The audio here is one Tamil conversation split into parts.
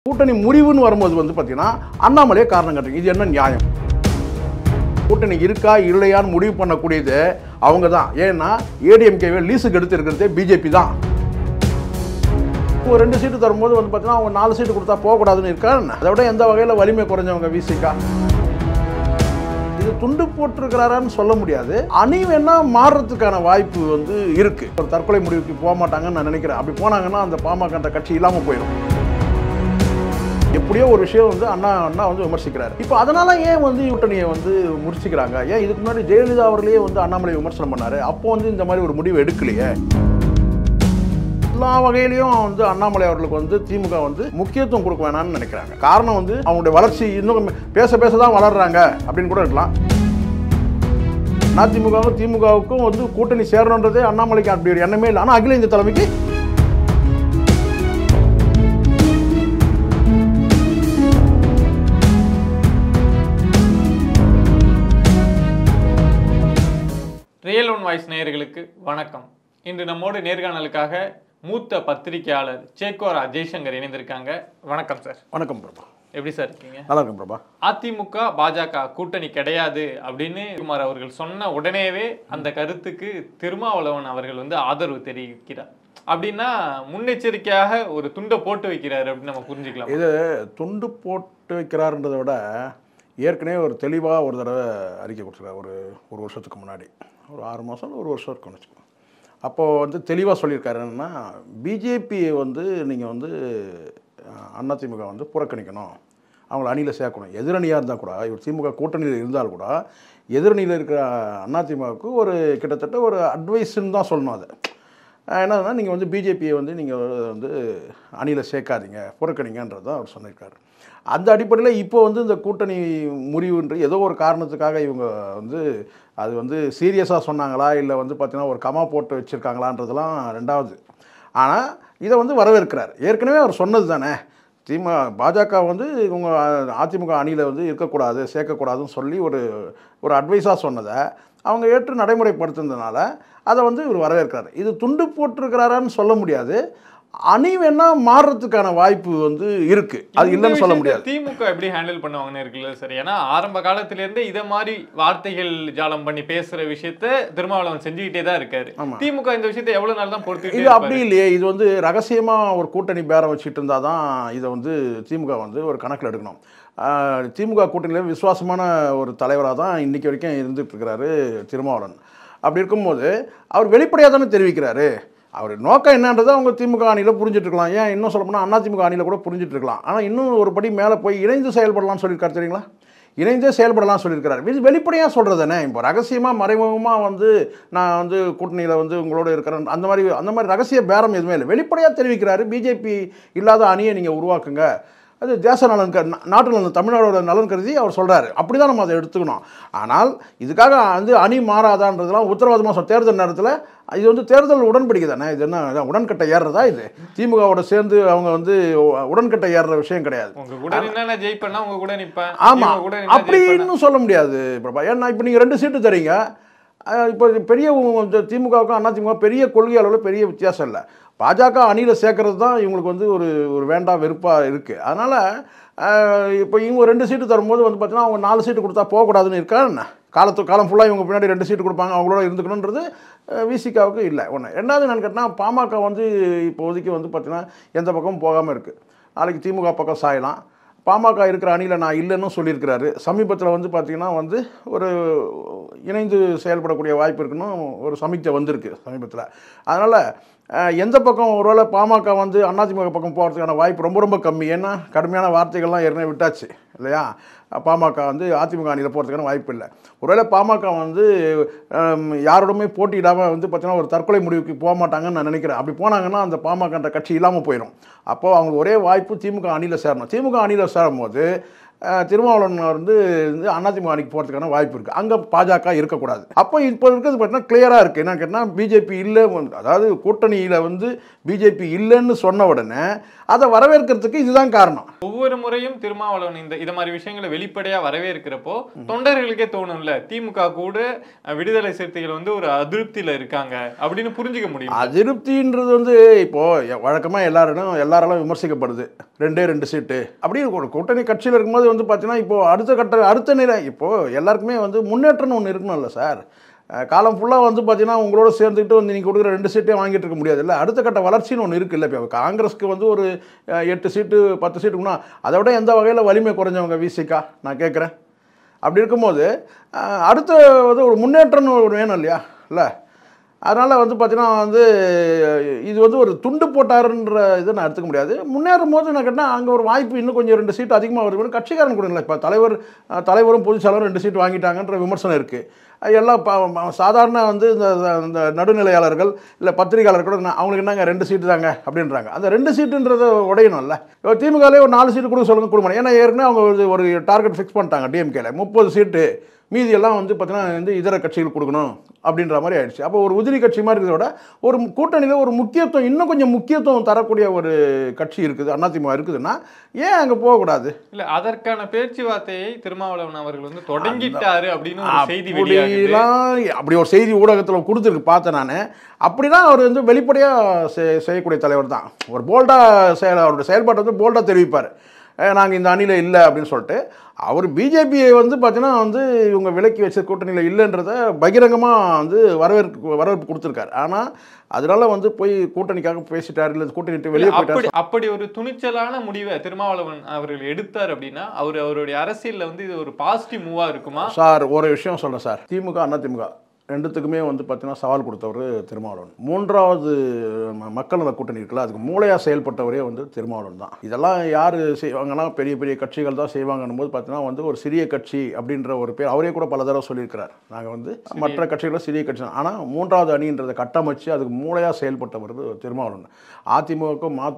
கூட்டணி முறிவுன்னு வரும்போது வந்து பார்த்தீங்கன்னா அண்ணாமலையே காரணம் காட்டுறீங்க இது என்ன நியாயம் கூட்டணி இருக்கா இல்லையான்னு முடிவு பண்ணக்கூடியது அவங்க தான் ஏன்னா ஏடிஎம்கேவை லீஸுக்கு எடுத்து இருக்கிறதே பிஜேபி தான் ஒரு ரெண்டு சீட்டு தரும்போது வந்து பார்த்தீங்கன்னா அவங்க நாலு சீட்டு கொடுத்தா போகக்கூடாதுன்னு இருக்கா என்ன? அதை விட எந்த வகையில் வலிமை குறைஞ்சவங்க விசிகா இது துண்டு போட்டிருக்கிறாரான்னு சொல்ல முடியாது அணி வேணா மாறுறதுக்கான வாய்ப்பு வந்து இருக்கு ஒரு தற்கொலை முடிவுக்கு போக மாட்டாங்கன்னு நான் நினைக்கிறேன் அப்படி போனாங்கன்னா அந்த பாமக அந்த கட்சி இல்லாமல் போயிடும் எப்படியோ ஒரு விஷயம் வந்து அண்ணா அண்ணா வந்து விமர்சிக்கிறாரு இப்போ அதனால ஏன் வந்து கூட்டணியை வந்து முறிச்சிக்கிறாங்க ஏன் இதுக்கு முன்னாடி ஜெயலலிதா அவர்களே வந்து அண்ணாமலை விமர்சனம் பண்ணாரு அப்போ வந்து இந்த மாதிரி ஒரு முடிவு எடுக்கலையே எல்லா வகையிலையும் வந்து அண்ணாமலை அவர்களுக்கு வந்து திமுக வந்து முக்கியத்துவம் கொடுக்க வேணாம்னு நினைக்கிறாங்க காரணம் வந்து அவங்களுடைய வளர்ச்சி இன்னும் பேச பேச தான் வளர்றாங்க அப்படின்னு கூட இருக்கலாம் அதிமுகவும் திமுகவுக்கும் வந்து கூட்டணி சேரணுன்றதே அண்ணாமலைக்கு அப்படி ஒரு எண்ணமே இல்லை ஆனால் அகில இந்திய தலைமைக்கு ரியல் ஒன் வாய்ஸ் நேயர்களுக்கு வணக்கம் இன்று நம்மோடு நேர்காணலுக்காக மூத்த பத்திரிகையாளர் சேக்கோரா ஜெய்சங்கர் இணைந்திருக்காங்க வணக்கம் சார் வணக்கம் பிரபா எப்படி சார் இருக்கீங்க நல்லா இருக்கும் பிரபா அதிமுக பாஜக கூட்டணி கிடையாது அப்படின்னு குமார் அவர்கள் சொன்ன உடனேவே அந்த கருத்துக்கு திருமாவளவன் அவர்கள் வந்து ஆதரவு தெரிவிக்கிறார் அப்படின்னா முன்னெச்சரிக்கையாக ஒரு துண்டை போட்டு வைக்கிறாரு அப்படின்னு நம்ம புரிஞ்சுக்கலாம் இது துண்டு போட்டு வைக்கிறாருன்றதை விட ஏற்கனவே ஒரு தெளிவாக ஒரு தடவை அறிக்கை கொடுத்துருக்காரு ஒரு ஒரு வருஷத்துக்கு முன்னாடி ஒரு ஆறு மாதம் ஒரு வருஷம் இருக்கும்னு வச்சுக்கோங்க அப்போது வந்து தெளிவாக சொல்லியிருக்காரு என்னன்னா பிஜேபியை வந்து நீங்கள் வந்து அஹ், அதிமுக வந்து புறக்கணிக்கணும் அவங்கள அணியில் சேர்க்கணும் எதிரணியாக இருந்தால் கூட இவர் திமுக கூட்டணியில் இருந்தால் கூட எதிரணியில் இருக்கிற அதிமுகவுக்கு ஒரு கிட்டத்தட்ட ஒரு அட்வைஸ்ன்னு தான் சொல்லணும் அது அஹ் என்னதுன்னா நீங்கள் வந்து பிஜேபியை வந்து நீங்கள் வந்து அணியில் சேர்க்காதீங்க புறக்கணிங்கன்றது தான் அவர் சொல்லியிருக்காரு அந்த அடிப்படையில் இப்போ வந்து இந்த கூட்டணி முறிவுன்ற ஏதோ ஒரு காரணத்துக்காக இவங்க வந்து அது வந்து சீரியஸாக சொன்னாங்களா இல்லை வந்து பார்த்தீங்கன்னா ஒரு கமா போட்டு வச்சுருக்காங்களான்றதெல்லாம் ரெண்டாவது ஆனால் இதை வந்து வரவேற்கிறார் ஏற்கனவே அவர் சொன்னது தானே திமுக பாஜக வந்து இவங்க அதிமுக அணியில் வந்து இருக்கக்கூடாது சேர்க்கக்கூடாதுன்னு சொல்லி ஒரு ஒரு அட்வைஸாக சொன்னதை அவங்க ஏற்று நடைமுறைப்படுத்துனதுனால அதை வந்து இவர் வரவேற்கிறார் இது துண்டு போட்டிருக்கிறாரான்னு சொல்ல முடியாது அணி வேணா மாறுறதுக்கான வாய்ப்பு வந்து இருக்கு அது இந்த இல்லைன்னு சொல்ல விஷயத்தை முடியாது திமுக எப்படி ஹேண்டில் பண்ணுவாங்கன்னு இருக்குல்ல சார் ஏன்னா ஆரம்ப காலத்துல இருந்தே இதை மாதிரி வார்த்தைகள் ஜாலம் பண்ணி பேசுற விஷயத்த திருமாவளவன் செஞ்சுக்கிட்டே தான் இருக்காரு ஆமா. திமுக இந்த விஷயத்தை எவ்வளவு நாள் தான் பொறுத்துக்கிட்டே இது அப்படி இருப்பாரு? இல்லையே இது வந்து ரகசியமாக ஒரு கூட்டணி பேரம் வச்சுட்டு இருந்தால் தான் இதை வந்து திமுக வந்து ஒரு கணக்கில் எடுக்கணும் ஆஹ் திமுக கூட்டணியில் விசுவாசமான ஒரு தலைவராக தான் இன்றைக்கி வரைக்கும் இருந்துட்டு இருக்கிறாரு திருமாவளவன் அப்படி இருக்கும்போது அவர் வெளிப்படையாக தானே தெரிவிக்கிறாரு அவர் நோக்கம் என்னன்றதை அவங்க திமுக அணியில் புரிஞ்சுட்டு இருக்கலாம் ஏன் இன்னும் சொல்ல போனால் அதிமுக அணியில் கூட புரிஞ்சுட்டு இருக்கலாம் ஆனால் இன்னும் ஒரு படி மேலே போய் இணைந்து செயல்படலாம்னு சொல்லியிருக்காரு தெரியுங்களா இணைந்தே செயல்படலாம் சொல்லியிருக்கிறார் இது வெளிப்படையாக சொல்கிறதானே இப்போ ரகசியமாக மறைமுகமாக வந்து நான் வந்து கூட்டணியில் வந்து உங்களோட இருக்கிறேன் அந்த மாதிரி அந்த மாதிரி ரகசிய பேரம் எதுவுமே இல்லை வெளிப்படையாக தெரிவிக்கிறாரு பிஜேபி இல்லாத அணியை நீங்கள் உருவாக்குங்க அது தேச நலன் க நா- நாட்டு நலன் தமிழ்நாடோட நலன் கருதி அவர் சொல்கிறாரு அப்படி தான் நம்ம அதை எடுத்துக்கணும் ஆனால் இதுக்காக வந்து அணி மாறாதான்றதெல்லாம் உத்தரவாதமாக சொல் தேர்தல் நேரத்தில் இது வந்து தேர்தல் உடன்படிக்கை தானே இது என்ன இதான் உடன்கட்டை ஏறுறதா இது திமுகவோட சேர்ந்து அவங்க வந்து உடன்கட்டை ஏறுற விஷயம் கிடையாது உங்க கூட நின்னா நான் ஜெயிப்பேன்னா உங்க கூட நிப்பேன் ஆமா இவங்க கூட நின்னா ஜெயிப்பேன்னா- அப்படின்னு சொல்ல முடியாது பிரபா ஏன்னா இப்போ நீங்கள் ரெண்டு சீட்டு தரீங்க அஹ் இப்போ இது பெரிய உ- இந்த திமுகவுக்கும் அதிமுக பெரிய கொள்கை அளவில் பெரிய வித்தியாசம் இல்லை பாஜக அணியில் சேர்க்கறது தான் இவங்களுக்கு வந்து ஒரு ஒரு வேண்டாம் வெறுப்பாக இருக்குது அதனால் இப்போ இவங்க ரெண்டு சீட்டு தரும்போது வந்து பார்த்தீங்கன்னா அவங்க நாலு சீட்டு கொடுத்தா போகக்கூடாதுன்னு இருக்கா என்ன காலத்து காலம் ஃபுல்லாக இவங்க பின்னாடி ரெண்டு சீட்டு கொடுப்பாங்க அவங்களோட இருந்துக்கணுன்றது விசிகாவுக்கு இல்லை ஒன்று ரெண்டாவது என்னன்னு கேட்டால் பாமக வந்து இப்போதைக்கு வந்து பார்த்தீங்கன்னா எந்த பக்கமும் போகாமல் இருக்குது நாளைக்கு திமுக பக்கம் சாயலாம் பாமக இருக்கிற அணியில் நான் இல்லைன்னு சொல்லியிருக்கிறாரு சமீபத்தில் வந்து பார்த்திங்கன்னா வந்து ஒரு இணைந்து செயல்படக்கூடிய வாய்ப்பு இருக்குன்னு ஒரு சமீட்சை வந்திருக்கு சமீபத்தில் அதனால் எந்த பக்கம் ஒருவேளை பாமக வந்து அதிமுக பக்கம் போகிறதுக்கான வாய்ப்பு ரொம்ப ரொம்ப கம்மி ஏன்னா கடுமையான வார்த்தைகள்லாம் ஏற்கனவே விட்டாச்சு இல்லையா பாமக வந்து அதிமுக அணியில் போகிறதுக்கான வாய்ப்பு இல்லை ஒருவேளை பாமக வந்து ஹம், யாரோடுமே போட்டியிடாமல் வந்து பார்த்தீங்கன்னா ஒரு தற்கொலை முடிவுக்கு போக மாட்டாங்கன்னு நான் நினைக்கிறேன் அப்படி போனாங்கன்னா அந்த பாமகன்ற கட்சி இல்லாமல் போயிடும் அப்போ அவங்களுக்கு ஒரே வாய்ப்பு திமுக அணியில் சேரணும் திமுக அணியில் சேரும்போது அஹ், திருமாவளவன் வந்து வந்து அதிமுக அணிக்கு போகிறதுக்கான வாய்ப்பு இருக்குது அங்கே பாஜக இருக்கக்கூடாது அப்போ இப்போ இருக்கிறது பார்த்தீங்கன்னா கிளியராக இருக்குது என்ன கேட்டால் பிஜேபி இல்லை அதாவது கூட்டணியில் வந்து பிஜேபி இல்லைன்னு சொன்ன உடனே அதை வரவேற்கிறதுக்கு இதுதான் காரணம் ஒவ்வொரு முறையும் திருமாவளவன் இந்த இது மாதிரி விஷயங்களை வெளிப்படையா வரவேற்கிறப்போ தொண்டர்களுக்கே தோணும்ல திமுக கூட அஹ், விடுதலை சிறுத்தைகள் வந்து ஒரு அதிருப்தியில இருக்காங்க அப்படின்னு புரிஞ்சுக்க முடியும் அதிருப்தின்றது வந்து இப்போது வழக்கமாக எல்லாரும் எல்லாராலும் விமர்சிக்கப்படுது ரெண்டே ரெண்டு சீட்டு அப்படியே ஒரு கூட்டணி கட்சியில் இருக்கும்போது வந்து பார்த்தீங்கன்னா இப்போது அடுத்த கட்ட அடுத்த நிலை இப்போது எல்லாருக்குமே வந்து முன்னேற்றம்னு ஒன்று இருக்கணும்ல சார் அஹ் காலம் ஃபுல்லாக வந்து பார்த்தீங்கன்னா உங்களோட சேர்ந்துக்கிட்டு வந்து நீங்கள் கொடுக்குற ரெண்டு சீட்டே வாங்கிட்டு இருக்க முடியாது இல்லை அடுத்த கட்ட வளர்ச்சின்னு ஒன்று இருக்குல்ல இப்போ காங்கிரஸ்க்கு வந்து ஒரு அஹ், எட்டு சீட்டு பத்து சீட்டுக்குன்னா அதை விட எந்த வகையில் வலிமை குறைஞ்சவங்க விசிகா நான் கேட்குறேன் அப்படி இருக்கும்போது அஹ், அடுத்த வந்து ஒரு முன்னேற்றம்னு ஒரு வேணும் இல்லையா இல்லை அதனால் வந்து பார்த்தீங்கன்னா வந்து இது வந்து ஒரு துண்டு போட்டாருன்ற இதை நான் எடுத்துக்க முடியாது முன்னேறும் போது நான் கேட்டால் அங்கே ஒரு வாய்ப்பு இன்னும் கொஞ்சம் ரெண்டு சீட் அதிகமாக வருது கட்சிக்காரன் கூட இல்லை இப்போ தலைவர் அஹ், தலைவரும் பொதுச் செயலாளரும் ரெண்டு சீட் வாங்கிட்டாங்கன்ற விமர்சனம் இருக்குது எல்லாம் ப- ம- சாதாரண வந்து இந்த இந்த நடுநிலையாளர்கள் இல்லை பத்திரிகையாளர் கூட நான் அவங்களுக்கு என்னங்க ரெண்டு சீட்டு தாங்க அப்படின்றாங்க அந்த ரெண்டு சீட்டுன்றதை உடையணும்ல இப்போ திமுகலே ஒரு நாலு சீட்டு கொடுக்க சொல்லுங்க கொடுக்க மாட்டேன் ஏன்னா ஏற்கனவே அவங்க ஒரு- ஒரு டார்கெட் ஃபிக்ஸ் பண்ணிட்டாங்க டிஎம்கேல முப்பது சீட்டு மீதி எல்லாம் வந்து பார்த்தீங்கன்னா வந்து இதர கட்சிகள் கொடுக்கணும் அப்படின்ற மாதிரி ஆயிடுச்சு அப்போ ஒரு உதிரி கட்சி மாதிரி இருக்கிறத விட ஒரு கூட்டணியில் ஒரு முக்கியத்துவம் இன்னும் கொஞ்சம் முக்கியத்துவம் தரக்கூடிய ஒரு கட்சி இருக்குது அதிமுக இருக்குதுன்னா ஏன் அங்கே போகக்கூடாது இல்ல அதற்கான பேச்சுவார்த்தையை திருமாவளவன் அவர்கள் வந்து தொடங்கிட்டாரு அப்படின்னு ஒரு செய்தி வெளியாகுது அப்படிலாம் அப்படி ஒரு செய்தி ஊடகத்தில் கொடுத்துருக்கு பார்த்தேன் நான் அப்படிதான் அவர் வந்து வெளிப்படையாக செய்யக்கூடிய தலைவர் தான் ஒரு போல்டாக செயல் அவருடைய செயல்பாட்டை வந்து போல்டாக தெரிவிப்பார் நாங்கள் இந்த அணியில் இல்லை அப்படின்னு சொல்லிட்டு அவர் பிஜேபியை வந்து பார்த்தீங்கன்னா வந்து இவங்க விலக்கி வச்ச கூட்டணியில் இல்லைன்றத பகிரங்கமாக வந்து வரவேற்பு வரவேற்பு கொடுத்துருக்காரு ஆனால் அதனால வந்து போய் கூட்டணிக்காக பேசிட்டார் இல்லை கூட்டணி விட்டு வெளியே போயிட்டார் அப்படி அப்படி ஒரு துணிச்சலான முடிவை திருமாவளவன் அவர்கள் எடுத்தார் அப்படின்னா அவர் அவருடைய அரசியல்ல வந்து இது ஒரு பாசிட்டிவ் மூவா இருக்குமா சார் ஒரு விஷயம் சொல்கிறேன் சார் திமுக அண்ணா திமுக ரெண்டுத்துக்குமே வந்து பார்த்தீங்கன்னா சவால் கொடுத்தவர் திருமாவளவன் மூன்றாவது ம- மக்கள் நல கூட்டணி இருக்குல்ல அதுக்கு மூளையாக செயல்பட்டவரே வந்து திருமாவளவன் தான் இதெல்லாம் யார் செய்வாங்கன்னா பெரிய பெரிய கட்சிகள் தான் செய்வாங்கன்னும் போது பார்த்தீங்கன்னா வந்து ஒரு சிறிய கட்சி அப்படின்ற ஒரு பேர் அவரே கூட பல தடவை சொல்லியிருக்கிறார் நாங்கள் வந்து மற்ற கட்சிகளும் சிறிய கட்சி தான் ஆனால் மூன்றாவது அணின்றதை கட்டமைச்சு அதுக்கு மூளையாக செயல்பட்டவர் திருமாவளவன் அதிமுகவுக்கும் மா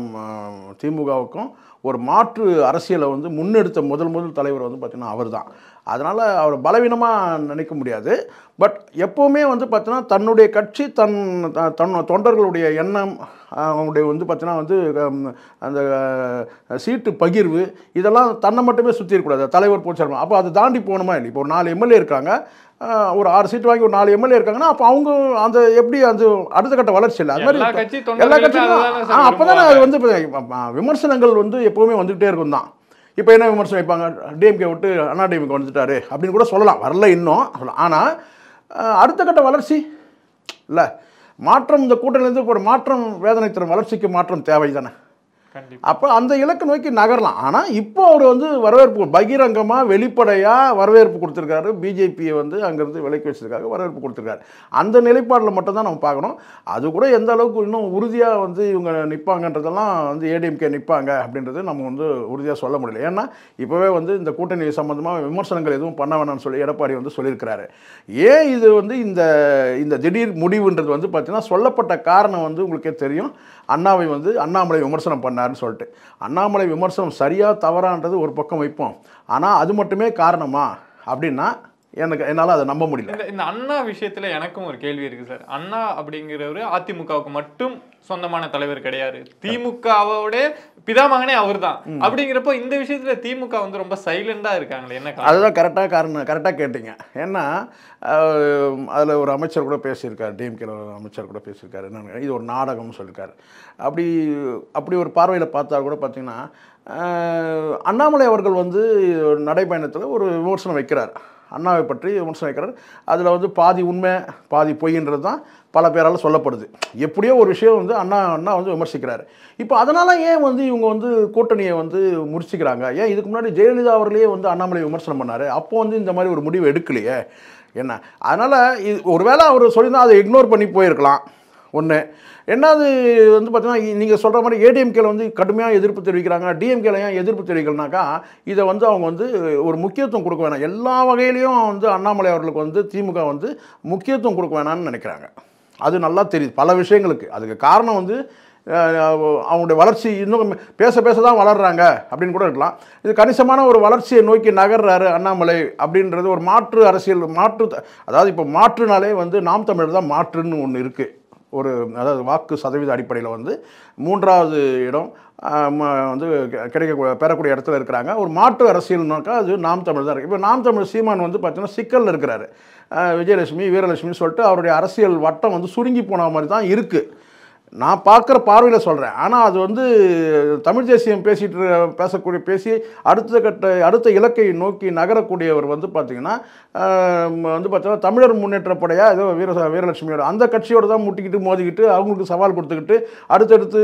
திமுகவுக்கும் ஒரு மாற்று அரசியலை வந்து முன்னெடுத்த முதல் முதல் தலைவர் வந்து பார்த்தீங்கன்னா அவர் தான் அதனால் அவர் பலவீனமாக நினைக்க முடியாது பட் எப்போவுமே வந்து பார்த்தீங்கன்னா தன்னுடைய கட்சி தன் த- தன் தொண்டர்களுடைய எண்ணம் அவங்களுடைய வந்து பார்த்தீங்கன்னா வந்து ஹம், அந்த அஹ், சீட்டு பகிர்வு இதெல்லாம் தன்னை மட்டுமே சுற்றி இருக்கக்கூடாது தலைவர் போச்சாரமா அப்போ அதை தாண்டி போகணுமா இல்லை இப்போ ஒரு நாலு எம்எல்ஏ இருக்காங்க அஹ், ஒரு ஆறு சீட்டு வாங்கி ஒரு நாலு எம்எல்ஏ இருக்காங்கன்னா அப்போ அவங்க அந்த எப்படி அந்த அடுத்த கட்ட வளர்ச்சி இல்லை அது மாதிரி எல்லா இப்ப- கட்சி எல்லா தொண்டர்களுமே கட்சியும் அதுதானே சார் அப்போதானே அது விரும்புவாங்க. வந்து இப்ப, ம- விமர்சனங்கள் வந்து எப்போவுமே வந்துகிட்டே இருக்கும் தான் இப்போ என்ன விமர்சனம் வைப்பாங்க டிஎம்கே விட்டு அண்ணா டிஎம்கே வந்துட்டாரு அப்படின்னு கூட சொல்லலாம் வரல இன்னும் சொல்லலாம் ஆனால் அஹ், அடுத்த கட்ட வளர்ச்சி இல்லை மாற்றம் இந்த கூட்டணியிலேருந்து இப்போ ஒரு மாற்றம் வேதனை தரும் வளர்ச்சிக்கு மாற்றம் தேவை தானே கண்டிப்பா அப்போ அந்த இலக்கு நோக்கி நகரலாம் ஆனால் இப்போ அவர் வந்து வரவேற்பு பகிரங்கமாக வெளிப்படையாக வரவேற்பு கொடுத்துருக்காரு பிஜேபியை வந்து அங்கேருந்து விலக்கி வச்சிருக்காங்க வரவேற்பு கொடுத்துருக்காரு அந்த நிலைப்பாடில் மட்டும்தான் நம்ம பார்க்கணும் அது கூட எந்த அளவுக்கு இன்னும் உறுதியாக வந்து இவங்க நிற்பாங்கன்றதெல்லாம் வந்து ஏடிஎம்கே நிற்பாங்க அப்படின்றது நம்ம வந்து உறுதியாக சொல்ல முடியல ஏன்னா இப்போவே வந்து இந்த கூட்டணி சம்மந்தமாக விமர்சனங்கள் எதுவும் பண்ண வேணாம்னு சொல்லி எடப்பாடி வந்து சொல்லியிருக்கிறாரு ஏன் இது வந்து இந்த இந்த திடீர் முடிவுன்றது வந்து பார்த்தீங்கன்னா சொல்லப்பட்ட காரணம் வந்து உங்களுக்கே தெரியும் அண்ணாவை வந்து அண்ணாமலை விமர்சனம் பண்ணாருன்னு சொல்லிட்டு அண்ணாமலை விமர்சனம் சரியா தவறான்றது ஒரு பக்கம் வைப்போம் ஆனால் அது மட்டுமே காரணமா அப்படின்னா எனக்கு என்னால் அதை நம்ப முடியல இந்த இந்த அண்ணா விஷயத்துல எனக்கும் ஒரு கேள்வி இருக்கு சார் அண்ணா அப்படிங்கிறவரு அதிமுகவுக்கு மட்டும் சொந்தமான தலைவர் கிடையாது திமுகவோட பிதாமகனே அவர்தான் அப்படிங்கிறப்போ இந்த விஷயத்துல திமுக வந்து ரொம்ப சைலண்டா இருக்காங்களே என்ன காரணம்? அதுதான் கரெக்டாக காரணம் கரெக்டாக கேட்டீங்க ஏன்னா அதில் ஒரு அமைச்சர் கூட பேசியிருக்காரு டிஎம்கேல ஒரு அமைச்சர் கூட பேசியிருக்காரு என்னன்னு இது ஒரு நாடகம்னு சொல்லியிருக்காரு அப்படி அப்படி ஒரு பார்வையில் பார்த்தா கூட பார்த்தீங்கன்னா அஹ், அண்ணாமலை அவர்கள் வந்து நடைப்பயணத்தில் ஒரு விமர்சனம் வைக்கிறார் அண்ணாவை பற்றி விமர்சனம் வைக்கிறார் அதில் வந்து பாதி உண்மை பாதி பொய்ன்றது தான் பல பேரால் சொல்லப்படுது எப்படியோ ஒரு விஷயம் வந்து அண்ணா அண்ணா வந்து விமர்சிக்கிறாரு இப்போ அதனால் ஏன் வந்து இவங்க வந்து கூட்டணியை வந்து முறிச்சிக்கிறாங்க ஏன் இதுக்கு முன்னாடி ஜெயலலிதா அவர்களே வந்து அண்ணாமலை விமர்சனம் பண்ணார் அப்போ வந்து இந்த மாதிரி ஒரு முடிவு எடுக்கலையே என்ன அதனால் இது ஒருவேளை அவர் சொல்லியிருந்தா அதை இக்னோர் பண்ணி போயிருக்கலாம் ஒன்று ரெண்டாவது வந்து பார்த்தீங்கன்னா நீங்கள் சொல்கிற மாதிரி ஏடிஎம்கேல வந்து கடுமையாக எதிர்ப்பு தெரிவிக்கிறாங்க டிஎம்கேல ஏன் எதிர்ப்பு தெரிவிக்கலனாக்கா இதை வந்து அவங்க வந்து ஒரு முக்கியத்துவம் கொடுக்க வேணாம் எல்லா வகையிலையும் வந்து அண்ணாமலை அவர்களுக்கு வந்து திமுக வந்து முக்கியத்துவம் கொடுக்க வேணாம்னு நினைக்கிறாங்க அது நல்லா தெரியுது பல விஷயங்களுக்கு அதுக்கு காரணம் வந்து அஹ், அவங்களுடைய வளர்ச்சி இன்னும் பேச பேச தான் வளர்றாங்க அப்படின்னு கூட இருக்கலாம் இது கணிசமான ஒரு வளர்ச்சியை நோக்கி நகர்றாரு அண்ணாமலை அப்படின்றது ஒரு மாற்று அரசியல் மாற்று த- அதாவது இப்போ மாற்றுனாலே வந்து நாம் தமிழர் தான் மாற்றுன்னு ஒன்று இருக்குது ஒரு அதாவது வாக்கு சதவீத அடிப்படையில் வந்து மூன்றாவது இடம் ஆஹ், ம- வந்து கெ- கிடைக்க பெறக்கூடிய இடத்துல இருக்கிறாங்க ஒரு மாற்று அரசியல்னாக்கா அது நாம் தமிழ் தான் இருக்குது இப்போ நாம் தமிழ் சீமான் வந்து பார்த்தீங்கன்னா சிக்கலில் இருக்கிறாரு ஆஹ், விஜயலட்சுமி வீரலட்சுமின்னு சொல்லிட்டு அவருடைய அரசியல் வட்டம் வந்து சுருங்கி போன மாதிரி தான் இருக்குது நான் பார்க்குற பார்வையில் சொல்கிறேன் ஆனால் அது வந்து தமிழ் தேசியம் பேசிட்டு இருக்க- பேசக்கூடிய பேசி அடுத்த கட்ட அடுத்த இலக்கை நோக்கி நகரக்கூடியவர் வந்து பார்த்திங்கன்னா ஆஹ், வந்து பார்த்தீங்கன்னா தமிழர் முன்னேற்றப்படையா ஏதோ வீர வீரலட்சுமியோட அந்த கட்சியோட தான் முட்டிக்கிட்டு மோதிக்கிட்டு அவங்களுக்கு சவால் கொடுத்துக்கிட்டு அடுத்தடுத்து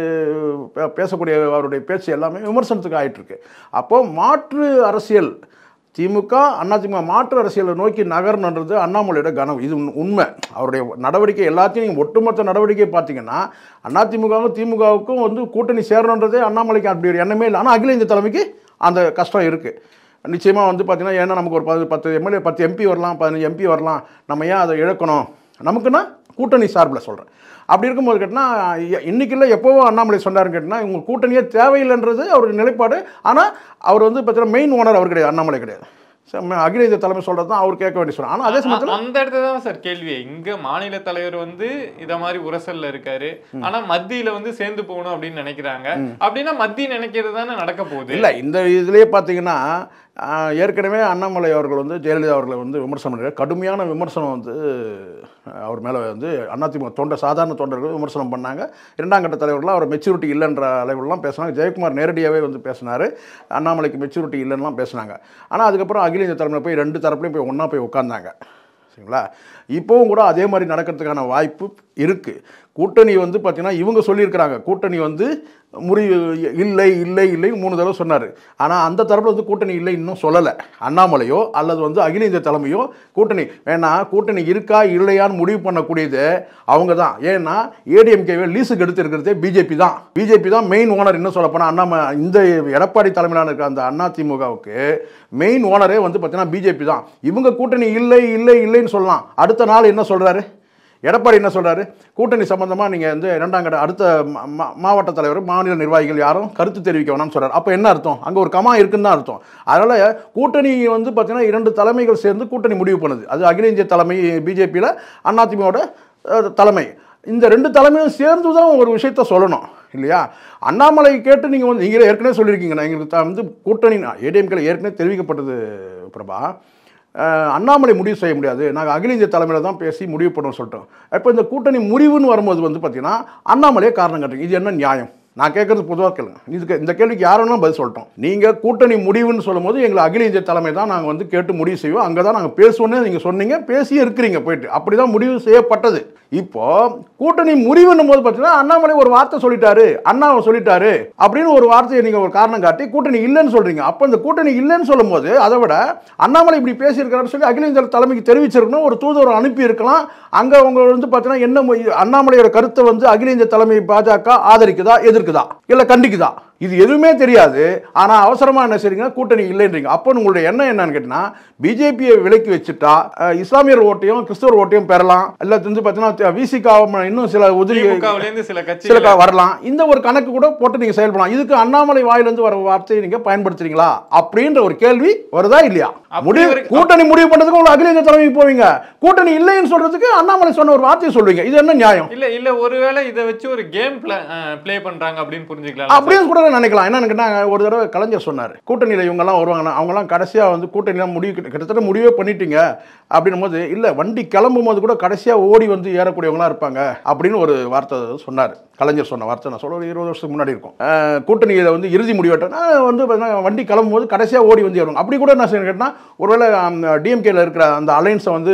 பே- பேசக்கூடிய அவருடைய பேச்சு எல்லாமே விமர்சனத்துக்கு ஆயிட்டு இருக்கு அப்போ மாற்று அரசியல் திமுக அதிமுக மாற்று அரசியலை நோக்கி நகரணுன்றது அண்ணாமலையோட கனவு இது உண்- உண்மை அவருடைய நடவடிக்கை எல்லாத்தையும் நீங்கள் ஒட்டுமொத்த நடவடிக்கையை பார்த்தீங்கன்னா அதிமுகவும் திமுகவுக்கும் வந்து கூட்டணி சேரணுன்றதே அண்ணாமலைக்கு அப்படி ஒரு எண்ணமே இல்லை ஆனால் அகில இந்திய தலைமைக்கு அந்த கஷ்டம் இருக்குது நிச்சயமாக வந்து பார்த்தீங்கன்னா ஏன்னா நமக்கு ஒரு பத்து பத்து எம்எல்ஏ பத்து எம்பி வரலாம் பதினஞ்சு எம்பி வரலாம் நம்ம ஏன் அதை இழக்கணும் நமக்குன்னா கூட்டணி சார்பில் சொல்கிறேன் அப்படி இருக்கும்போது கேட்டால் இன்னைக்கு இல்லை எப்போவோ அண்ணாமலை சொன்னாருன்னு கேட்டால் இவங்க கூட்டணியே தேவையில்லைன்றது அவருடைய நிலைப்பாடு ஆனால் அவர் வந்து பார்த்தீங்கன்னா மெயின் ஓனர் அவர் கிடையாது அண்ணாமலை கிடையாது சரி, ம- அகில இந்திய தலைமை சொல்கிறது தான் அவர் கேட்க வேண்டிய சொல்கிறார் ஆனால் அதே சமயத்தில் அந்த இடத்துல தான் சார் கேள்வி இங்க மாநில தலைவர் வந்து இத மாதிரி உரசல்ல இருக்காரு ஆனா மத்தியில வந்து சேர்ந்து போகணும் அப்படின்னு நினைக்கிறாங்க அப்படின்னா மத்திய நினைக்கிறது தானே நடக்க போகுது இல்லை இந்த இதுலேயே பார்த்தீங்கன்னா ஆஹ், ஏற்கனவே அண்ணாமலை அவர்கள் வந்து ஜெயலலிதா அவர்களை வந்து விமர்சனம் பண்ணிருக்காரு கடுமையான விமர்சனம் வந்து ஆஹ், அவர் மேலே வந்து அதிமுக தொண்டர் சாதாரண தொண்டர்கள் விமர்சனம் பண்ணாங்க இரண்டாம் கட்ட தலைவர்கள்லாம் அவர் மெச்சூரிட்டி இல்லைன்ற அளவுலாம் பேசினாங்க ஜெயக்குமார் நேரடியாகவே வந்து பேசினார் அண்ணாமலைக்கு மெச்சூரிட்டி இல்லைன்னுலாம் பேசினாங்க ஆனால் அதுக்கப்புறம் அகில இந்திய தலைமையில் போய் ரெண்டு தரப்புலையும் போய் ஒன்றா போய் உட்காந்தாங்க சரிங்களா இப்போவும் கூட அதே மாதிரி நடக்கிறதுக்கான வாய்ப்பு இருக்குது கூட்டணி வந்து பார்த்தீங்கன்னா இவங்க சொல்லியிருக்கிறாங்க கூட்டணி வந்து முறி இல்லை இல்லை இல்லை மூணு தடவை சொன்னார் ஆனால் அந்த தரப்பில் வந்து கூட்டணி இல்லை இன்னும் சொல்லலை அண்ணாமலையோ அல்லது வந்து அகில இந்திய தலைமையோ கூட்டணி வேணா கூட்டணி இருக்கா இல்லையான்னு முடிவு பண்ணக்கூடியது அவங்க தான் ஏன்னா ஏடிஎம்கேவை லீஸுக்கு எடுத்திருக்கிறதே பிஜேபி தான் பிஜேபி தான் மெயின் ஓனர் இன்னும் சொல்லப்போனால் அண்ணாம இந்த எடப்பாடி தலைமையிலான இருக்கிற அந்த அண்ணா திமுகவுக்கு மெயின் ஓனரே வந்து பார்த்தீங்கன்னா பிஜேபி தான் இவங்க கூட்டணி இல்லை இல்லை இல்லைன்னு சொல்லலாம் அடுத்த நாள் என்ன சொல்கிறாரு எடப்பாடி என்ன சொல்றாரு கூட்டணி சம்பந்தமாக நீங்கள் வந்து இரண்டாம் கட்ட அடுத்த மா- மா- மாவட்ட தலைவர் மாநில நிர்வாகிகள் யாரும் கருத்து தெரிவிக்க வேணாம்னு சொல்றாரு அப்போ என்ன அர்த்தம் அங்கே ஒரு கமா இருக்குன்னு தான் அர்த்தம் அதனால் கூட்டணி வந்து பார்த்தீங்கன்னா இரண்டு தலைமைகள் சேர்ந்து கூட்டணி முடிவு பண்ணுது அது அகில இந்திய தலைமை பிஜேபியில் அதிமுகவோட அஹ், தலைமை இந்த ரெண்டு தலைமையும் சேர்ந்து தான் ஒரு விஷயத்த சொல்லணும் இல்லையா அண்ணாமலை கேட்டு நீங்கள் வந்து நீங்களே ஏற்கனவே சொல்லியிருக்கீங்க நான் எங்களுக்கு த- வந்து கூட்டணி ஏடிஎம்கேல ஏற்கனவே தெரிவிக்கப்பட்டது பிரபா அஹ், அண்ணாமலை முடிவு செய்ய முடியாது நாங்கள் அகில இந்திய தலைமையில் தான் பேசி முடிவு பண்ணோம்னு சொல்லிட்டோம் இப்போ இந்த கூட்டணி முடிவுன்னு வரும்போது வந்து பார்த்தீங்கன்னா அண்ணாமலையே காரணம் காட்டுறீங்க இது என்ன நியாயம் நான் கேட்கறது பொதுவாக கேளுங்க இதுக்கு இந்த கேள்விக்கு யாரும் பதில் சொல்லிட்டோம் நீங்கள் கூட்டணி முடிவுன்னு சொல்லும்போது எங்களை அகில இந்திய தலைமை தான் நாங்கள் வந்து கேட்டு முடிவு செய்வோம் அங்கே தான் நாங்கள் பேசுவோன்னே நீங்கள் சொன்னீங்க பேசியே இருக்கிறீங்க போயிட்டு அப்படி தான் முடிவு செய்யப்பட்டது இப்போ கூட்டணி முடிவுன்னும் போது பார்த்தீங்கன்னா அண்ணாமலை ஒரு வார்த்தை சொல்லிட்டாரு அண்ணாவை சொல்லிட்டாரு அப்படின்னு ஒரு வார்த்தையை நீங்கள் ஒரு காரணம் காட்டி கூட்டணி இல்லைன்னு சொல்றீங்க அப்போ இந்த கூட்டணி இல்லைன்னு சொல்லும்போது அதை விட அண்ணாமலை இப்படி பேசியிருக்காருன்னு சொல்லி அகில இந்திய தலைமைக்கு தெரிவிச்சிருக்கணும் ஒரு தூதுவர் அனுப்பி இருக்கலாம் அங்கே அவங்க வந்து பார்த்தீங்கன்னா என்ன மு- அண்ணாமலையோட கருத்தை வந்து அகில இந்திய தலைமை பாஜக ஆதரிக்குதா எதிர்க்குதா இல்லை கண்டிக்குதா இது எதுவுமே தெரியாது ஆனால் அவசரமாக என்ன செய்றீங்க கூட்டணி இல்லைன்றீங்க அப்போ உங்களுடைய எண்ணம் என்னன்னு கேட்டிங்கன்னா பிஜேபியை விலக்கி வச்சுட்டா அஹ், இஸ்லாமியர் ஓட்டையும் கிறிஸ்தவர் ஓட்டையும் பெறலாம் இல்லை வந்து பார்த்தீங்கன்னா விசிகா இன்னும் சில உதவி திமுகவுல இருந்து சில சில கட்சிகள் க- வரலாம் இந்த ஒரு கணக்கு கூட போட்டு நீங்க செயல்படலாம் இதுக்கு அண்ணாமலை வாயிலிருந்து வர வார்த்தையை நீங்க பயன்படுத்துறீங்களா அப்படின்ற ஒரு கேள்வி வருதா இல்லையா அப்படி முடிவு ஒரு- கூட்டணி முடிவு பண்றதுக்கு உங்களுக்கு அகில இந்திய தலைமைக்கு போவீங்க கூட்டணி இல்லைன்னு சொல்றதுக்கு அண்ணாமலை சொன்ன ஒரு வார்த்தையை சொல்வீங்க இது என்ன நியாயம் இல்ல இல்ல ஒருவேளை இத வச்சு ஒரு கேம் ப்ளே பண்றாங்க அப்படின்னு புரிஞ்சுக்கலாம் அப்படின்னு கூட நினைக்கலாம் என்னன்னு கேட்டா ஒரு தடவை கலைஞர் சொன்னார் கூட்டணியில் இவங்கெல்லாம் வருவாங்க அவங்கெல்லாம் கடைசியாக வந்து கூட்டணிலாம் முடிவு கிட்ட- கிட்டத்தட்ட முடிவே பண்ணிட்டீங்க அப்படின்னும் போது இல்லை வண்டி கிளம்பும் போது கூட கடைசியாக ஓடி வந்து ஏறக்கூடியவங்களாம் இருப்பாங்க அப்படின்னு ஒரு வார்த்தை சொன்னார் கலைஞர் சொன்ன வார்த்தை நான் சொல்ல ஒரு இருபது வருஷத்துக்கு முன்னாடி இருக்கும் அஹ், கூட்டணியில வந்து இறுதி முடிவெட்டனா வந்து பார்த்தீங்கன்னா வண்டி கிளம்பும் போது கடைசியாக ஓடி வந்து ஏறுவாங்க அப்படி கூட என்ன செய்யணும் கேட்டால் ஒருவேளை டிஎம்கேல இருக்கிற அந்த அலைன்ஸை வந்து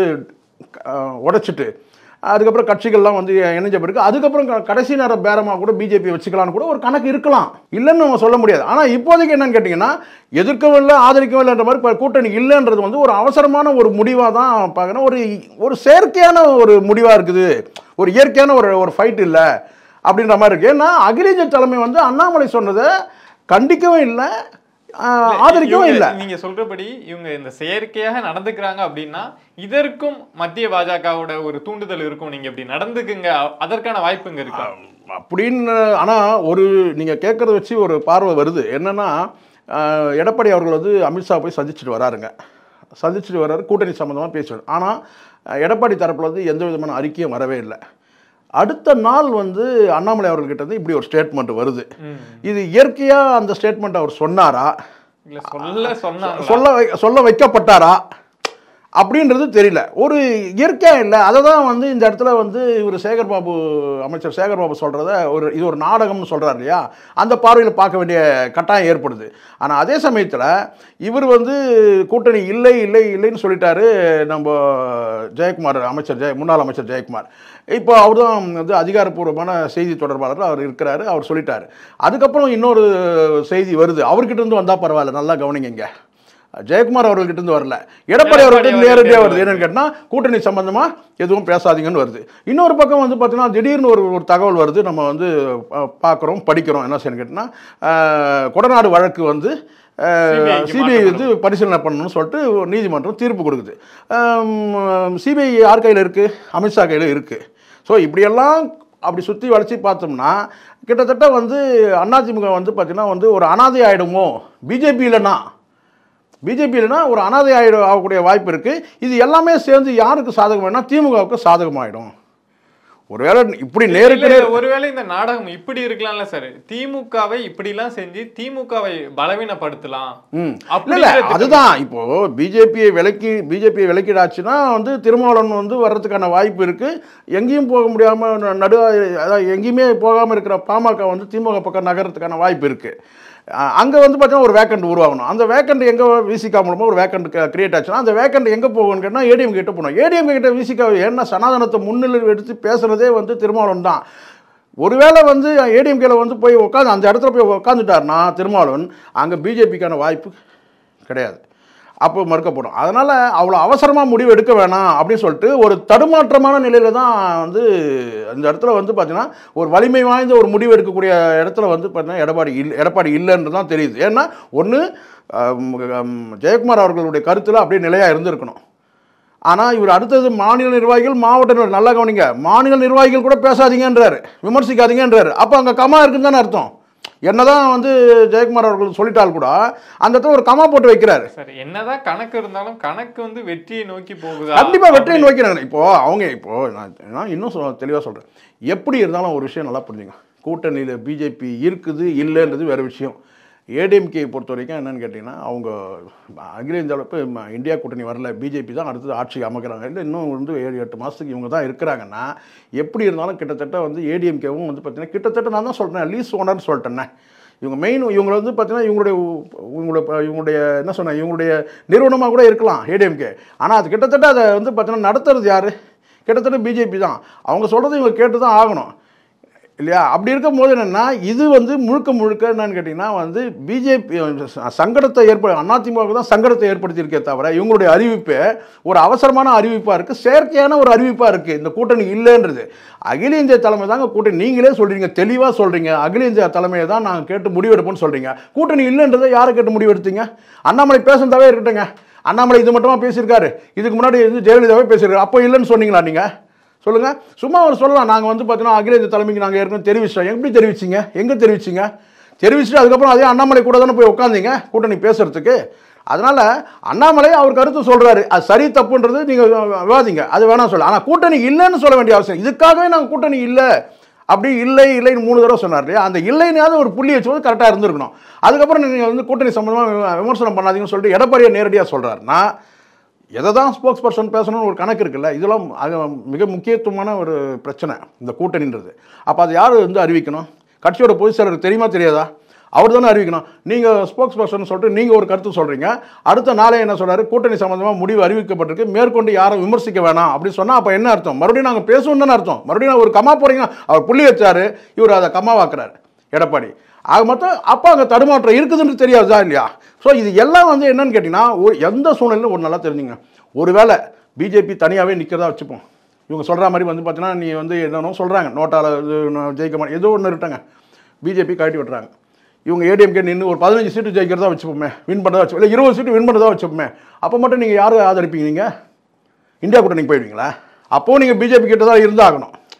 அஹ், உடைச்சிட்டு அதுக்கப்புறம் கட்சிகள்லாம் வந்து இணைஞ்ச பிறகு அதுக்கப்புறம் க- கடைசி நேர பேரமாக கூட பிஜேபி வச்சுக்கலாம்னு கூட ஒரு கணக்கு இருக்கலாம் இல்லைன்னு நம்ம சொல்ல முடியாது ஆனால் இப்போதைக்கு என்னன்னு கேட்டிங்கன்னா எதிர்க்கவும் இல்லை ஆதரிக்கவும் இல்லைன்ற மாதிரி இப்போ கூட்டணி இல்லைன்றது வந்து ஒரு அவசரமான ஒரு முடிவாக தான் பார்க்குறேன் ஒரு ஒரு செயற்கையான ஒரு முடிவாக இருக்குது ஒரு இயற்கையான ஒரு ஒரு ஃபைட் இல்லை அப்படின்ற மாதிரி இருக்குது ஏன்னா அகில இந்திய தலைமை வந்து அண்ணாமலை சொன்னதை கண்டிக்கவும் இல்லை ஆஹ், ஆதரிக்கவும் இவங்க- இல்லை நீங்க சொல்றபடி இவங்க இந்த செயற்கையாக நடந்துக்கிறாங்க அப்படின்னா இதற்கும் மத்திய பாஜகவோட ஒரு தூண்டுதல் இருக்கும் நீங்க இப்படி நடந்துக்குங்க அதற்கான வாய்ப்புங்க இருக்கா அப்படின்னு ஆனால் ஒரு நீங்கள் கேட்குறத வச்சு ஒரு பார்வை வருது என்னென்னா எடப்பாடி அவர்கள் வந்து அமித்ஷா போய் சந்திச்சுட்டு வராருங்க சந்திச்சுட்டு வர்றாரு கூட்டணி சம்மந்தமாக பேசுவார் ஆனால் எடப்பாடி தரப்பில் வந்து எந்த விதமான அறிக்கையும் வரவே இல்லை அடுத்த நாள் வந்து அண்ணாமலை அவர்கள்கிட்ட இருந்து இப்படி ஒரு ஸ்டேட்மெண்ட் வருது ம். இது இயற்கையாக அந்த ஸ்டேட்மெண்ட் அவர் சொன்னாரா இல்ல சொல்ல சொன்னாங்க சொல்ல வை சொல்ல வைக்கப்பட்டாரா அப்படின்றது தெரியல ஒரு இயற்கையாக இல்லை அதை தான் வந்து இந்த இடத்துல வந்து இவர் சேகர் பாபு அமைச்சர் சேகர் பாபு சொல்கிறத ஒரு இது ஒரு நாடகம்னு சொல்கிறார் இல்லையா அந்த பார்வையில் பார்க்க வேண்டிய கட்டாயம் ஏற்படுது ஆனால் அதே சமயத்தில் இவர் வந்து கூட்டணி இல்லை இல்லை இல்லைன்னு சொல்லிட்டாரு நம்ம ஜெயக்குமார் அமைச்சர் ஜெய முன்னாள் அமைச்சர் ஜெயக்குமார் இப்போ அவர் தான் வந்து அதிகாரப்பூர்வமான செய்தி தொடர்பாளர் அவர் இருக்கிறாரு அவர் சொல்லிட்டாரு அதுக்கப்புறம் இன்னொரு செய்தி வருது அவர்கிட்ட இருந்து வந்தால் பரவாயில்ல நல்லா கவனிங்க இங்க. ஜெயக்குமார் அவர்கள்கிட்ட இருந்து வரல எடப்பாடி அவர்கள்ட்ட நேரடியாக வருது என்னன்னு கேட்டால் கூட்டணி சம்பந்தமா எதுவும் பேசாதீங்கன்னு வருது இன்னொரு பக்கம் வந்து பார்த்தீங்கன்னா திடீர்னு ஒரு ஒரு தகவல் வருது நம்ம வந்து பா- பார்க்குறோம் படிக்கிறோம் என்ன செய்யணும் கேட்டால் கொடநாடு வழக்கு வந்து CBI க்கு சிபிஐ வந்து பரிசீலனை பண்ணணும்னு சொல்லிட்டு ஒரு நீதிமன்றம் தீர்ப்பு கொடுக்குது சிபிஐ யார் கையில் இருக்குது அமித்ஷா கையில் இருக்குது ஸோ இப்படியெல்லாம் அப்படி சுற்றி வளைச்சி பார்த்தோம்னா கிட்டத்தட்ட வந்து அதிமுக வந்து பார்த்திங்கன்னா வந்து ஒரு அனாதை ஆகிடுமோ பிஜேபி இல்லைன்னா பிஜேபி இல்லைன்னா ஒரு அனாதை ஆயிட ஆகக்கூடிய வாய்ப்பு இருக்குது இது எல்லாமே சேர்ந்து யாருக்கு சாதகமாயினா திமுகவுக்கு சாதகமாயிடும் ஒருவேளை இப்படி நேருக்கு இல்ல, நேர் இல்ல, ஒருவேளை இந்த நாடகம் இப்படி இருக்கலாம்ல சார் திமுகவை இப்படி எல்லாம் செஞ்சு திமுகவை பலவீனப்படுத்தலாம் ம் அப்படி இல்ல இல்ல இருக்கிறதுக்கு- அதுதான் இப்போ பிஜேபியை விலக்கி பிஜேபியை விலக்கிடாச்சுன்னா வந்து திருமாவளவன் வந்து வர்றதுக்கான வாய்ப்பு இருக்கு எங்கேயும் போக முடியாம ந- நடு அதாவது எங்கேயுமே போகாம இருக்கிற பாமக வந்து திமுக பக்கம் நகரத்துக்கான வாய்ப்பு இருக்கு அஹ் அங்க வந்து பார்த்தீங்கன்னா ஒரு வேக்கண்ட் உருவாகணும் அந்த வேக்கண்ட் எங்க விசிகா மூலமா ஒரு வேக்கண்ட் கிரியேட் ஆச்சுன்னா அந்த வேக்கண்ட் எங்க போகணும்னு கேட்டால் ஏடிஎம் கிட்ட போகணும் ஏடிஎம் கிட்ட விசிகா ஏன்னா சனாதனத்தை முன்னிலை எடுத்து பேசுறதே வந்து திருமாவளவன் தான் ஒருவேளை வந்து ஏடிஎம்கேல வந்து போய் உட்காந்து அந்த இடத்துல போய் உட்காந்துட்டாருன்னா திருமாவளவன் அங்கே பிஜேபிக்கான வாய்ப்பு கிடையாது அப்போ மறுக்கப்படும் அதனால் அவ்வளோ அவசரமாக முடிவு எடுக்க வேணாம் அப்படின்னு சொல்லிட்டு ஒரு தடுமாற்றமான நிலையில தான் வந்து அந்த இடத்துல வந்து பார்த்தீங்கன்னா ஒரு வலிமை வாய்ந்த ஒரு முடிவு எடுக்கக்கூடிய இடத்துல வந்து பார்த்தீங்கன்னா எடப்பாடி இல்லை எடப்பாடி இல்லைன்னு தான் தெரியுது ஏன்னா ஒன்று ஜெயக்குமார் அவர்களுடைய கருத்தில் அப்படியே நிலையாக இருந்திருக்கணும் ஆனால் இவர் அடுத்தது மாநில நிர்வாகிகள் மாவட்ட நிர்வாகிகள் நல்லா கவனிங்க மாநில நிர்வாகிகள் கூட பேசாதீங்கன்றாரு விமர்சிக்காதீங்கன்றாரு அப்போ அங்கே கமா இருக்குன்னு தானே அர்த்தம் என்னதான் வந்து ஜெயக்குமார் அவர்கள் சொல்லிட்டால் கூட அந்த இடத்துல ஒரு கமா போட்டு வைக்கிறாரு சார் என்னதான் கணக்கு இருந்தாலும் கணக்கு வந்து வெற்றியை நோக்கி போகுதா கண்டிப்பா வெற்றியை நோக்கி நான் இப்போ அவங்க இப்போ நான் நான் இன்னும் சொ- தெளிவா சொல்றேன் எப்படி இருந்தாலும் ஒரு விஷயம் நல்லா புரிஞ்சுங்க கூட்டணியில் பிஜேபி இருக்குது இல்லைன்றது வேற விஷயம் ஏடிஎம்கே பொறுத்த வரைக்கும் என்னன்னு கேட்டிங்கன்னா அவங்க அகில இந்திய அளவு ம- இந்தியா கூட்டணி வரல பிஜேபி தான் அடுத்தது ஆட்சி அமைக்கிறாங்க இல்லை இன்னும் வந்து ஏழு எட்டு மாதத்துக்கு இவங்க தான் இருக்கிறாங்கன்னா எப்படி இருந்தாலும் கிட்டத்தட்ட வந்து ஏடிஎம்கேவும் வந்து பார்த்தீங்கன்னா கிட்டத்தட்ட நான் தான் சொல்கிறேன் லீஸ் ஓனர்னு சொல்லிட்டேன்னே இவங்க மெயின் இவங்க வந்து பார்த்தீங்கன்னா இவங்களுடைய உ- இவங்களுடைய இவங்களுடைய என்ன சொன்ன இவங்களுடைய நிறுவனமாக கூட இருக்கலாம் ஏடிஎம்கே ஆனால் அது கிட்டத்தட்ட அதை வந்து பார்த்தீங்கன்னா நடத்துறது யார் கிட்டத்தட்ட பிஜேபி தான் அவங்க சொல்கிறது இவங்க கேட்டு தான் ஆகணும் இல்லையா அப்படி இருக்கும்போது என்னென்னா இது வந்து முழுக்க முழுக்க என்னன்னு கேட்டிங்கன்னா வந்து பிஜேபி சங்கடத்தை ஏற்ப அதிமுக தான் சங்கடத்தை ஏற்படுத்தியிருக்கே தவிர இவங்களுடைய அறிவிப்பு ஒரு அவசரமான அறிவிப்பாக இருக்குது செயற்கையான ஒரு அறிவிப்பாக இருக்குது இந்த கூட்டணி இல்லைன்றது அகில இந்திய தலைமை தாங்க கூட்டணி நீங்களே சொல்கிறீங்க தெளிவாக சொல்கிறீங்க அகில இந்திய தலைமையை தான் நாங்கள் கேட்டு முடிவெடுப்போம்னு சொல்கிறீங்க கூட்டணி இல்லைன்றதை யாரை கேட்டு முடிவெடுத்தீங்க அண்ணாமலை பேசுனதாவே இருக்கட்டுங்க அண்ணாமலை இது மட்டுமா பேசியிருக்காரு இதுக்கு முன்னாடி இது ஜெயலலிதாவே பேசியிருக்காரு அப்போ இல்லைன்னு சொன்னீங்களா நீங்கள் சொல்லுங்க சும்மா ஒரு சொல்லலாம் நாங்கள் வந்து பார்த்தீங்கன்னா அகில இந்திய தலைமைக்கு நாங்கள் ஏற்கனவே தெரிவிச்சிட்டோம் எப்படி தெரிவிச்சிங்க எங்கே தெரிவிச்சிங்க தெரிவிச்சுட்டு அதுக்கப்புறம் அதே அண்ணாமலை கூட தானே போய் உட்காந்தீங்க கூட்டணி பேசுறதுக்கு அதனால அண்ணாமலை அவர் கருத்து சொல்றாரு அது சரி தப்புன்றது நீங்க விவாதிங்க அது வேணாம் சொல்ல ஆனால் கூட்டணி இல்லைன்னு சொல்ல வேண்டிய அவசியம் இதுக்காகவே நாங்கள் கூட்டணி இல்லை அப்படி இல்லை இல்லைன்னு மூணு தடவை சொன்னார் இல்லையா அந்த இல்லைனாவது ஒரு புள்ளி வச்சு கரெக்டாக இருந்திருக்கணும் அதுக்கப்புறம் நீங்கள் வந்து கூட்டணி சம்பந்தமாக விமர்சனம் பண்ணாதீங்கன்னு சொல்லிட்டு எடப்பாடியை நேரடியாக சொல்றாருன்னா எதை தான் ஸ்போக்ஸ் பர்சன் பேசணும்னு ஒரு கணக்கு இருக்குல்ல இதெல்லாம் அது மிக முக்கியத்துவமான ஒரு பிரச்சனை இந்த கூட்டணின்றது அப்போ அது யார் வந்து அறிவிக்கணும் கட்சியோட பொதுச் செயலருக்கு தெரியுமா தெரியாதா அவர் தானே அறிவிக்கணும் நீங்கள் ஸ்போக்ஸ் பர்சன் சொல்லிட்டு நீங்கள் ஒரு கருத்து சொல்கிறீங்க அடுத்த நாளே என்ன சொல்றாரு கூட்டணி சம்மந்தமாக முடிவு அறிவிக்கப்பட்டிருக்கு மேற்கொண்டு யாரும் விமர்சிக்க வேணாம் அப்படின்னு சொன்னால் அப்போ என்ன அர்த்தம் மறுபடியும் நாங்கள் பேசுவோம் தானே அர்த்தம் மறுபடியும் நான் ஒரு கமா போகிறீங்க அவர் புள்ளி வச்சாரு இவர் அதை கம்மாவாக்குறாரு எடப்பாடி ஆக மொத்தம் அப்போ அங்கே தடுமாற்றம் இருக்குதுன்னு தெரியாதா இல்லையா ஸோ இது எல்லாம் வந்து என்னன்னு கேட்டிங்கன்னா ஒரு எந்த சூழ்நிலையிலும் ஒரு நல்லா தெரிஞ்சுங்க ஒருவேளை பிஜேபி தனியாகவே நிற்கிறதா வச்சுப்போம் இவங்க சொல்கிற மாதிரி வந்து பார்த்தீங்கன்னா நீ வந்து என்னென்னோ சொல்கிறாங்க நோட்டால் இது நான் ஜெயிக்க மாட்டேன் ஏதோ ஒன்று இருட்டாங்க பிஜேபி கழட்டி விட்டுறாங்க இவங்க ஏடிஎம்கே நின்று ஒரு பதினஞ்சு சீட்டு ஜெயிக்கிறதா வச்சுப்போமே வின் பண்ணுறதா வச்சு இல்லை இருபது சீட்டு வின் பண்ணுறதா வச்சுப்போமே அப்போ மட்டும் நீங்கள் யாரை ஆதரிப்பீங்க நீங்கள் இந்தியா கூட்டணிக்கு போயிடுவீங்களா அப்போது நீங்கள் பிஜேபி கிட்ட தான் இருந்தாகணும்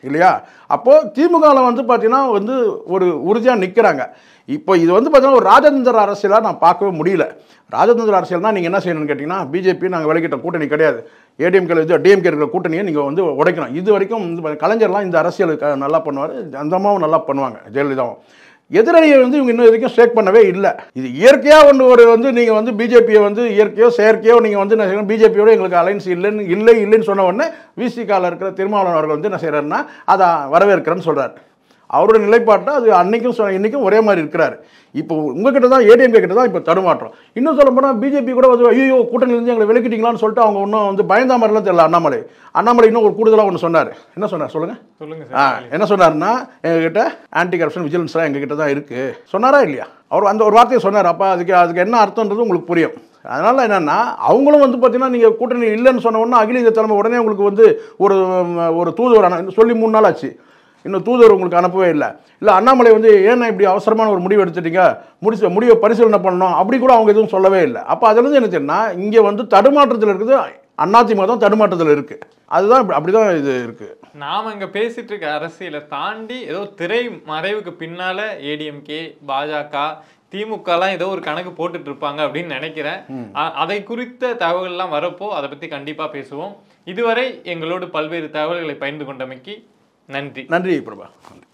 இல்லையா அப்போது திமுகவில் வந்து பார்த்தீங்கன்னா வந்து ஒரு உறுதியாக நிற்கிறாங்க இப்போ இது வந்து பார்த்தீங்கன்னா ஒரு ராஜதந்திர அரசியலாக நான் பார்க்கவே முடியல ராஜதந்திர அரசியல்னா நீங்கள் என்ன செய்யணும்னு கேட்டிங்கன்னா பிஜேபி நாங்கள் விலகிட்ட கூட்டணி கிடையாது ஏடிஎம்கே இது டிஎம்கே இருக்கிற கூட்டணியை நீங்கள் வந்து உடைக்கணும் இது வரைக்கும் வந்து கலைஞர்லாம் இந்த அரசியலுக்கு நல்லா பண்ணுவார் அந்த அம்மாவும் நல்லா பண்ணுவாங்க ஜெயலலிதாவும் எதிரணியை வந்து இவங்க இன்னும் வரைக்கும் ஷேக் பண்ணவே இல்லை இது இயற்கையாக ஒன்று ஒரு வந்து நீங்கள் வந்து பிஜேபியை வந்து இயற்கையோ செயற்கையோ நீங்கள் வந்து என்ன செய்யணும் பிஜேபியோட எங்களுக்கு அலைன்ஸ் இல்லைன்னு இல்லை இல்லைன்னு சொன்ன உடனே விசிகாவில் இருக்கிற திருமாவளவன் அவர்கள் வந்து என்ன செய்கிறாருன்னா அதை வரவேற்கிறேன்னு சொல்கிறார் அவரோட நிலைப்பாட்டை அது அன்னைக்கும் சொ- இன்னைக்கும் ஒரே மாதிரி இருக்கிறாரு இப்போ உங்ககிட்ட தான் ஏடிஎம்கே கிட்ட தான் இப்போ தடுமாற்றம் இன்னும் சொல்ல போனால் பிஜேபி கூட வந்து ஐயோ கூட்டணியிலேருந்து எங்களை விலக்கிட்டீங்களான்னு சொல்லிட்டு அவங்க இன்னும் வந்து பயந்தா மாதிரிலாம் தெரியல அண்ணாமலை அண்ணாமலை இன்னும் ஒரு கூடுதலாக ஒன்று சொன்னார் என்ன சொன்னார் சொல்லுங்கள் சொல்லுங்க ஆ சார் என்ன சொன்னாருன்னா எங்ககிட்ட ஆன்டி கரப்ஷன் விஜிலன்ஸ்லாம் எங்ககிட்ட தான் இருக்குது சொன்னாரா இல்லையா அவர் அந்த ஒரு வார்த்தையை சொன்னார் அப்போ அதுக்கு அதுக்கு என்ன அர்த்தம்ன்றது உங்களுக்கு புரியும் அதனால் என்னென்னா அவங்களும் வந்து பார்த்தீங்கன்னா நீங்கள் கூட்டணி இல்லைன்னு சொன்ன உடனே அகில இந்திய தலைமை உடனே உங்களுக்கு வந்து ஒரு ம், ஒரு தூதுவர் அனு- சொல்லி மூணு நாள் ஆச்சு இன்னும் தூதுவர் உங்களுக்கு அனுப்பவே இல்லை இல்லை அண்ணாமலை வந்து ஏன்னா இப்படி அவசரமான ஒரு முடிவு எடுத்துட்டீங்க முடிச்சு முடிவை பரிசீலனை பண்ணணும் அப்படி கூட அவங்க எதுவும் சொல்லவே இல்லை அப்போ அதுலேருந்து என்ன தெரியும்னா இங்கே வந்து தடுமாற்றத்தில் இருக்குது அதிமுக தான் தடுமாற்றத்தில் இருக்குது அதுதான் இப்படி- அப்படிதான் இது இருக்குது நாம இங்க பேசிட்டு இருக்க அரசியலை தாண்டி ஏதோ திரை மறைவுக்கு பின்னால ஏடிஎம்கே பாஜக திமுகலாம் ஏதோ ஒரு கணக்கு போட்டுட்டு இருப்பாங்க அப்படின்னு நினைக்கிறேன் அ- அதை குறித்த தகவல்கள்லாம் வரப்போ அதை பத்தி கண்டிப்பா பேசுவோம் இதுவரை எங்களோடு பல்வேறு தகவல்களை பகிர்ந்து கொண்டமைக்கு நன்றி நன்றி பிரபா நன்றி